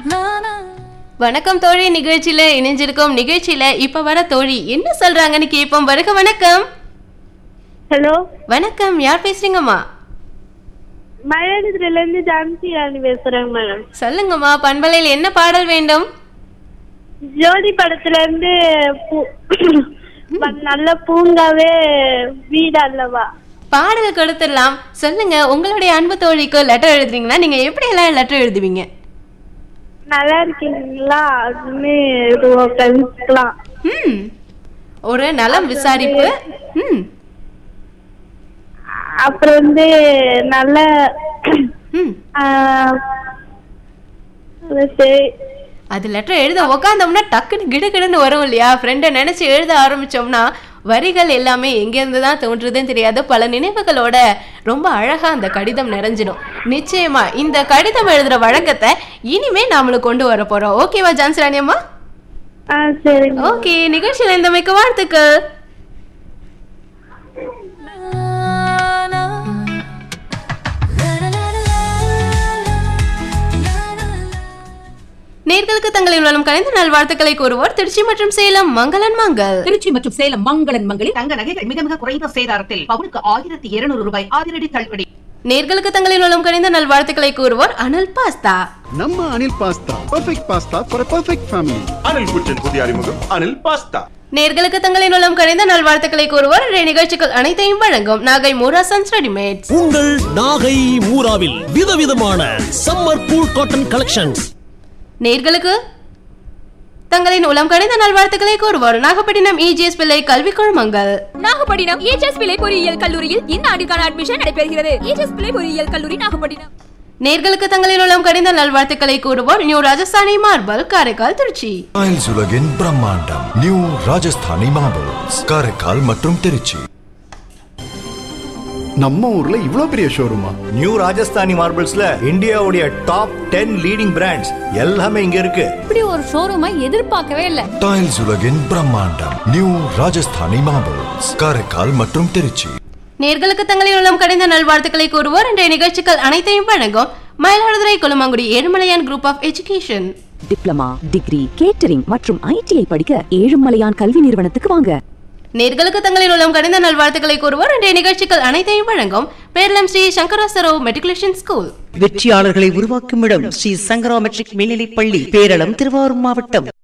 வணக்கம் தோழி நிகழ்ச்சியில இணைஞ்சிருக்கோம் நிகழ்ச்சியில இப்ப வர தோழி என்ன சொல்றாங்கன்னு கேட்போம் வருக வணக்கம் ஹலோ வணக்கம் யார் பேசுறீங்கம்மா மயிலாடுதுறையில இருந்து ஜான்சி ராணி பேசுறேங்க மேடம் சொல்லுங்கம்மா பண்பலையில் என்ன பாடல் வேண்டும் ஜோதி படத்துல இருந்து பூ- நல்ல பூங்காவே வீடு அல்லவா பாடல் கொடுத்துடலாம் சொல்லுங்க உங்களுடைய அன்பு தோழிக்கு லெட்டர் எழுதுறீங்கன்னா நீங்க எப்படி எல்லாம் லெட்டர் எழுதுவீங்க நல்லா இருக்கீங்களா அப்படின்னு எழுதுவோம் ஃப்ரெண்ட்ஸ்லாம் ம் ஒரு நலம் விசாரிப்பு ம் அப்புறம் வந்து நல்ல ம் ஆஹ், அது சரி. அது லெட்டர் எழுத உக்காந்தோம்னா டக்குன்னு கிடுகிடுன்னு வரும் இல்லையா ஃப்ரெண்டை நினைச்சு எழுத ஆரம்பிச்சோம்னா வரிகள் எல்லாமே எங்கேருந்து தான் தோன்றுதுன்னு தெரியாது பல நினைவுகளோட ரொம்ப அழகா அந்த கடிதம் நிறைஞ்சிடும் நிச்சயமா இந்த கடிதம் எழுதுற வழக்கத்தை இனிமே நாமளும் கொண்டு வர போறோம் ஓகேவா ஜான்சிராணி அம்மா ஆ சரிங்க ஓகே நிகழ்ச்சியில் இந்த மிக்க வாழ்த்துக்கள் நேர்களுக்கு தங்களின் நலம் கலைந்த நல்வாழ்த்துக்களை கூறுவோர் திருச்சி மற்றும் சேலம் மங்களன் மங்கள் திருச்சி மற்றும் சேலம் மங்களன் மங்களில் தங்க நகைகள் மிக மிக குறைந்த சேதாரத்தில் பவுனுக்கு ஆயிரத்தி இருநூறு ரூபாய் அதிரடி தள்ளுபடி நேர்களுக்கு தங்களின் நலம் கலைந்த நல்வாழ்த்துக்களை கூறுவோர் அனல் பாஸ்தா ನಮ್ಮ Anil pasta perfect pasta for perfect family Anil குச்சின் புதிய அறிமுகம் அனில் பாஸ்தா நேர்களுக்கு தங்களின் நலம் கலைந்த நல்வாழ்த்துக்களை கூறுவோர் இன்றைய நிகழ்ச்சிகள் அனைத்தையும் வழங்கும் நாகை மூராசன்ஸ் ரெடிமேட்ஸ் உங்கள் நாகை மூராவில் விதவிதமான சம்மர் கூல் காட்டன் கலெக்ஷன்ஸ் நேர்களுக்கு தங்களின் உளம் கணித நல்வாழ்த்துக்களை கூறுவோர் நாகப்பட்டினம் இஜிஎஸ் பிள்ளை கல்வி குழுமங்கள் நாகப்பட்டினம் ஏஜஸ் பிள்ளை பொறியியல் கல்லூரியில் இந்த ஆண்டிற்கான அட்மிஷன் நடைபெறுகிறது ஏஜஸ் பிள்ளை பொறியியல் கல்லூரி நாகப்பட்டினம் நேர்களுக்கு தங்களின் உளம் கணித நல்வாழ்த்துக்களை கூறுவோர் new Rajasthani marble Karaikal Trichy tiles உலகின் பிரம்மாண்டம் நியூ ராஜஸ்தானி மார்பிள்ஸ் காரைக்கால் மற்றும் திருச்சி ನಮ್ಮ ஊர்ல இவ்ளோ பெரிய ஷோரூமா நியூ ராஜஸ்தானி மார்பிள்ஸ்ல இந்தியாவுடைய டாப் டென் லீடிங் பிராண்ட்ஸ் எல்லாமே இங்க இருக்கு இப்படி ஒரு ஷோரூமை எதிர்பார்க்கவே இல்ல டைல்ஸ் உலகின் பிரம்மாண்டம் நியூ ராஜஸ்தானி மார்பிள்ஸ் காரைக்கால் மற்றும் திருச்சி நேர்களுக்கு தங்களின் உளம் கணித நல்வாழ்த்துக்களை கூறுவோர் இன்றைய நிகழ்ச்சிகள் அனைத்தையும் வழங்கும் Mayiladuthurai Kulamangudi Ezhumalaiyan group of education diploma degree catering மற்றும் ஐடிஐ படிக்க ஏழுமலையான் கல்வி நிறுவனத்துக்கு வாங்க நேர்களுக்கு தங்களின் உளம் கணித நல்வாழ்த்துக்களை கூறுவோர் இன்றைய நிகழ்ச்சிகள் அனைத்தையும் வழங்கும் பேரளம் ஸ்ரீ சங்கராசரோ மெட்ரிகுலேஷன் ஸ்கூல் வெற்றியாளர்களை உருவாக்கும் இடம் ஸ்ரீ சங்கரா மெட்ரிக் மேல்நிலைப் பள்ளி பேரளம் திருவாரூர் மாவட்டம்